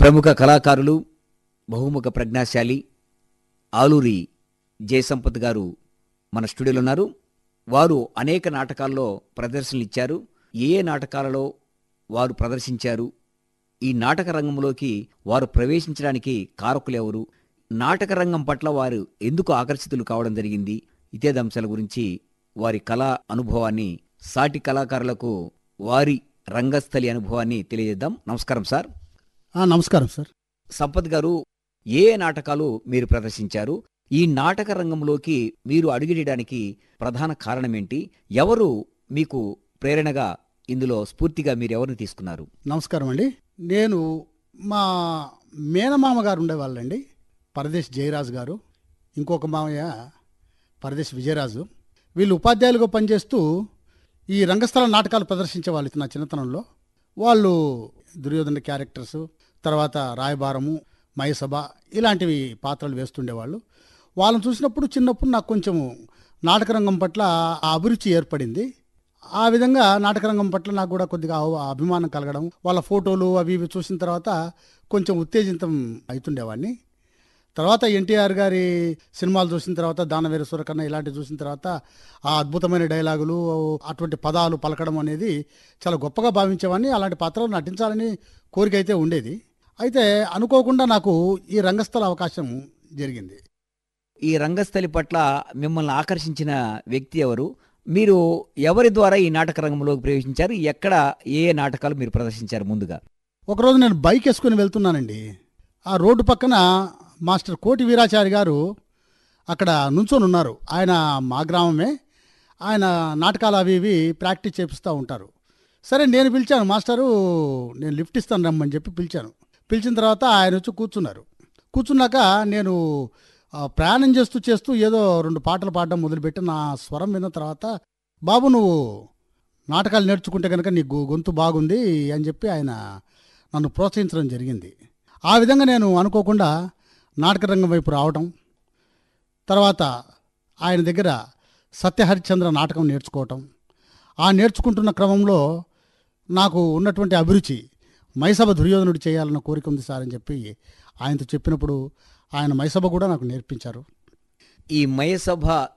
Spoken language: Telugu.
ప్రముఖ కళాకారులు బహుముఖ ప్రజ్ఞాశాలి ఆలూరి జయసంపత్ గారు మన స్టూడియోలో ఉన్నారు వారు అనేక నాటకాల్లో ప్రదర్శనలు ఇచ్చారు ఏ ఏ నాటకాలలో వారు ప్రదర్శించారు ఈ నాటక రంగంలోకి వారు ప్రవేశించడానికి కారకులు ఎవరు నాటక రంగం పట్ల వారు ఎందుకు ఆకర్షితులు కావడం జరిగింది ఇత్యాది అంశాల గురించి వారి కళా అనుభవాన్ని సాటి కళాకారులకు వారి రంగస్థలి అనుభవాన్ని తెలియజేద్దాం నమస్కారం సార్ ఆ, నమస్కారం సార్ సంపత్ గారు ఏ ఏ నాటకాలు మీరు ప్రదర్శించారు ఈ నాటక రంగంలోకి మీరు అడుగుచేయడానికి ప్రధాన కారణం ఏంటి ఎవరు మీకు ప్రేరణగా ఇందులో స్ఫూర్తిగా మీరు ఎవరిని తీసుకున్నారు నమస్కారం అండి నేను మా మేనమామ గారు ఉండేవాళ్ళండి పరదేశ్ జయరాజు గారు ఇంకొక మామయ్య పరదేశ్ విజయరాజు వీళ్ళు ఉపాధ్యాయులుగా పనిచేస్తూ ఈ రంగస్థల నాటకాలు ప్రదర్శించే వాళ్ళు నా చిన్నతనంలో వాళ్ళు దుర్యోధన క్యారెక్టర్స్ తర్వాత రాయబారము మయసభ ఇలాంటివి పాత్రలు వేస్తుండేవాళ్ళు వాళ్ళని చూసినప్పుడు చిన్నప్పుడు నాకు కొంచెం నాటకరంగం పట్ల ఆ అభిరుచి ఏర్పడింది ఆ విధంగా నాటకరంగం పట్ల నాకు కూడా కొద్దిగా ఆ అభిమానం కలగడం వాళ్ళ ఫోటోలు అవి ఇవి చూసిన తర్వాత కొంచెం ఉత్తేజితం అవుతుండేవాడిని తర్వాత ఎన్టీఆర్ గారి సినిమాలు చూసిన తర్వాత దానవీర సూరకన్న ఇలాంటివి చూసిన తర్వాత ఆ అద్భుతమైన డైలాగులు అటువంటి పదాలు పలకడం అనేది చాలా గొప్పగా భావించేవాడిని అలాంటి పాత్రలు నటించాలని కోరిక అయితే ఉండేది అయితే అనుకోకుండా నాకు ఈ రంగస్థల అవకాశం జరిగింది ఈ రంగస్థలి పట్ల మిమ్మల్ని ఆకర్షించిన వ్యక్తి ఎవరు మీరు ఎవరి ద్వారా ఈ నాటక రంగంలోకి ప్రవేశించారు ఎక్కడ ఏ ఏ నాటకాలు మీరు ప్రదర్శించారు ముందుగా ఒకరోజు నేను బైక్ వేసుకుని వెళ్తున్నానండి ఆ రోడ్డు పక్కన మాస్టర్ కోటి వీరాచారి గారు అక్కడ నుంచొని ఉన్నారు ఆయన మా గ్రామమే ఆయన నాటకాలు అవి ఇవి ప్రాక్టీస్ చేపిస్తూ ఉంటారు సరే నేను పిలిచాను మాస్టరు నేను లిఫ్ట్ ఇస్తాను రమ్మని చెప్పి పిలిచాను పిలిచిన తర్వాత ఆయన వచ్చి కూర్చున్నారు కూర్చున్నాక నేను ఆ, ప్రయాణం చేస్తూ చేస్తూ ఏదో రెండు పాటలు పాడడం మొదలుపెట్టి నా స్వరం విన్న తర్వాత బాబు నువ్వు నాటకాలు నేర్చుకుంటే కనుక నీ గొ- గొంతు బాగుంది అని చెప్పి ఆయన నన్ను ప్రోత్సహించడం జరిగింది ఆ విధంగా నేను అనుకోకుండా నాటక రంగం వైపు రావటం తర్వాత ఆయన దగ్గర సత్యహరిశ్చంద్ర నాటకం నేర్చుకోవటం ఆ నేర్చుకుంటున్న క్రమంలో నాకు ఉన్నటువంటి అభిరుచి మైసభ దుర్యోధనుడు చేయాలన్న కోరిక ఉంది సార్ అని చెప్పి ఆయనతో చెప్పినప్పుడు ఆయన మైసభ కూడా నాకు నేర్పించారు ఈ మయసభ